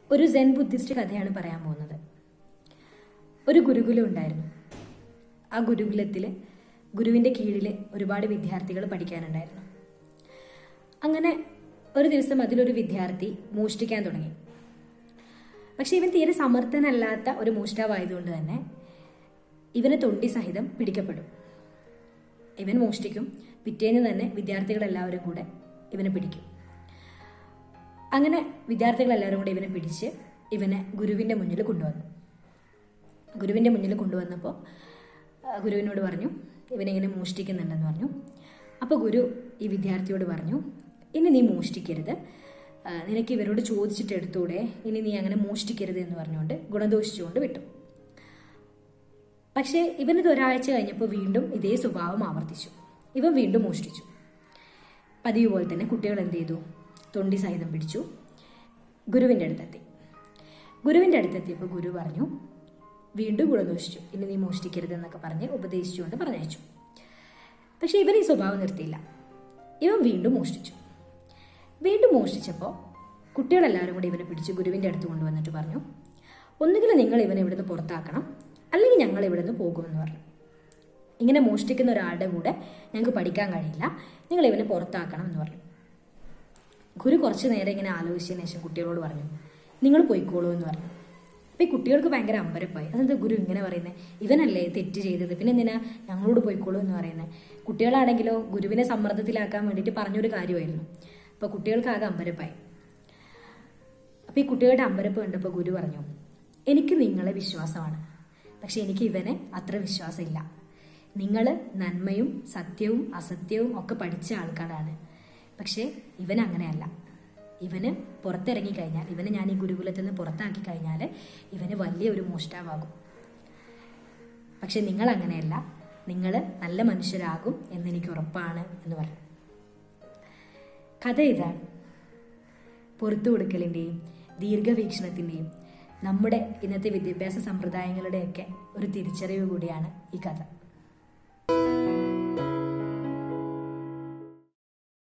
ഒരു സെൻ ബുദ്ധിസ്റ്റ് കഥയാണ് പറയാൻ പോകുന്നത് ഒരു ഗുരുകുലം ഉണ്ടായിരുന്നു ആ ഗുരുകുലത്തിൽ ഗുരുവിൻ്റെ കീഴിൽ ഒരുപാട് വിദ്യാർത്ഥികൾ പഠിക്കാനുണ്ടായിരുന്നു അങ്ങനെ ഒരു ദിവസം അതിലൊരു വിദ്യാർത്ഥി മോഷ്ടിക്കാൻ തുടങ്ങി പക്ഷെ ഇവൻ തീരെ സമർത്ഥനല്ലാത്ത ഒരു മോഷ്ടാവായതുകൊണ്ട് തന്നെ ഇവനെ തൊണ്ടി സഹിതം പിടിക്കപ്പെടും ഇവൻ മോഷ്ടിക്കും പിറ്റേന്ന് തന്നെ വിദ്യാർത്ഥികളെല്ലാവരും കൂടെ ഇവനെ പിടിക്കും അങ്ങനെ വിദ്യാർത്ഥികളെല്ലാവരും കൂടെ ഇവനെ പിടിച്ച് ഇവനെ ഗുരുവിൻ്റെ മുന്നിൽ കൊണ്ടുവന്നു ഗുരുവിൻ്റെ മുന്നിൽ കൊണ്ടുവന്നപ്പോൾ ആ, ഗുരുവിനോട് പറഞ്ഞു ഇവനിങ്ങനെ മോഷ്ടിക്കുന്നുണ്ടെന്ന് പറഞ്ഞു അപ്പോൾ ഗുരു ഈ വിദ്യാർത്ഥിയോട് പറഞ്ഞു ഇനി നീ മോഷ്ടിക്കരുത് ആ, നിനക്ക് ഇവരോട് ചോദിച്ചിട്ട് എടുത്തൂടെ ഇനി നീ അങ്ങനെ മോഷ്ടിക്കരുത് എന്ന് പറഞ്ഞുകൊണ്ട് ഗുണദോഷിച്ചുകൊണ്ട് വിട്ടു പക്ഷേ ഇവനിത് ഒരാഴ്ച കഴിഞ്ഞപ്പോൾ വീണ്ടും ഇതേ സ്വഭാവം ആവർത്തിച്ചു ഇവൻ വീണ്ടും മോഷ്ടിച്ചു പതിവ് പോലെ തന്നെ കുട്ടികൾ എന്ത് ചെയ്തു തൊണ്ടി സഹിതം പിടിച്ചു ഗുരുവിൻ്റെ അടുത്തെത്തി ഗുരുവിൻ്റെ അടുത്തെത്തിയപ്പോൾ ഗുരു പറഞ്ഞു വീണ്ടും ഗുണദോഷിച്ചു ഇനി നീ മോഷ്ടിക്കരുത് എന്നൊക്കെ പറഞ്ഞ് ഉപദേശിച്ചുകൊണ്ട് പറഞ്ഞയച്ചു പക്ഷേ ഇവൻ ഈ സ്വഭാവം നിർത്തിയില്ല ഇവൻ വീണ്ടും മോഷ്ടിച്ചു വീണ്ടും മോഷ്ടിച്ചപ്പോൾ കുട്ടികളെല്ലാവരും കൂടി ഇവനെ പിടിച്ച് ഗുരുവിൻ്റെ അടുത്ത് കൊണ്ടുവന്നിട്ട് പറഞ്ഞു ഒന്നുകിൽ നിങ്ങൾ ഇവനെ ഇവിടുന്ന് പുറത്താക്കണം അല്ലെങ്കിൽ ഞങ്ങൾ ഇവിടുന്ന് പോകുമെന്ന് പറഞ്ഞു ഇങ്ങനെ മോഷ്ടിക്കുന്ന ഒരാളുടെ കൂടെ ഞങ്ങൾക്ക് പഠിക്കാൻ കഴിയില്ല നിങ്ങൾ ഇവനെ പുറത്താക്കണം എന്ന് പറഞ്ഞു ഗുരു കുറച്ച് നേരം ഇങ്ങനെ ആലോചിച്ചതിന് ശേഷം കുട്ടികളോട് പറഞ്ഞു നിങ്ങൾ പോയിക്കോളൂ എന്ന് പറഞ്ഞു അപ്പോൾ ഈ കുട്ടികൾക്ക് ഭയങ്കര അമ്പരപ്പായി അതെന്താ ഗുരു ഇങ്ങനെ പറയുന്നത് ഇവനല്ലേ തെറ്റ് ചെയ്തത് പിന്നെ എന്തിനാ ഞങ്ങളോട് പോയിക്കോളൂ എന്ന് പറയുന്നത് കുട്ടികളാണെങ്കിലോ ഗുരുവിനെ സമ്മർദ്ദത്തിലാക്കാൻ വേണ്ടിയിട്ട് പറഞ്ഞൊരു കാര്യമായിരുന്നു അപ്പോൾ കുട്ടികൾക്കാകെ അമ്പരപ്പായി അപ്പോൾ ഈ കുട്ടികളുടെ അമ്പരപ്പ് കണ്ടപ്പോൾ ഗുരു പറഞ്ഞു എനിക്ക് നിങ്ങളെ വിശ്വാസമാണ് പക്ഷെ എനിക്ക് ഇവനെ അത്ര വിശ്വാസമില്ല നിങ്ങൾ നന്മയും സത്യവും അസത്യവും ഒക്കെ പഠിച്ച ആൾക്കാരാണ് പക്ഷേ ഇവൻ അങ്ങനെയല്ല ഇവന് പുറത്തിറങ്ങി കഴിഞ്ഞാൽ ഇവനെ ഞാൻ ഈ ഗുരുകുലത്തിൽ നിന്ന് പുറത്താക്കി കഴിഞ്ഞാൽ ഇവന് വലിയൊരു മോഷ്ടാവാകും പക്ഷെ നിങ്ങൾ അങ്ങനെയല്ല നിങ്ങൾ നല്ല മനുഷ്യരാകും എന്നെനിക്ക് ഉറപ്പാണ് എന്ന് പറഞ്ഞു കഥ ഇതാണ് പുറത്തു കൊടുക്കലിൻ്റെയും ദീർഘവീക്ഷണത്തിൻ്റെയും നമ്മുടെ ഇന്നത്തെ വിദ്യാഭ്യാസ സമ്പ്രദായങ്ങളുടെയൊക്കെ ഒരു തിരിച്ചറിവ് കൂടിയാണ് ഈ കഥ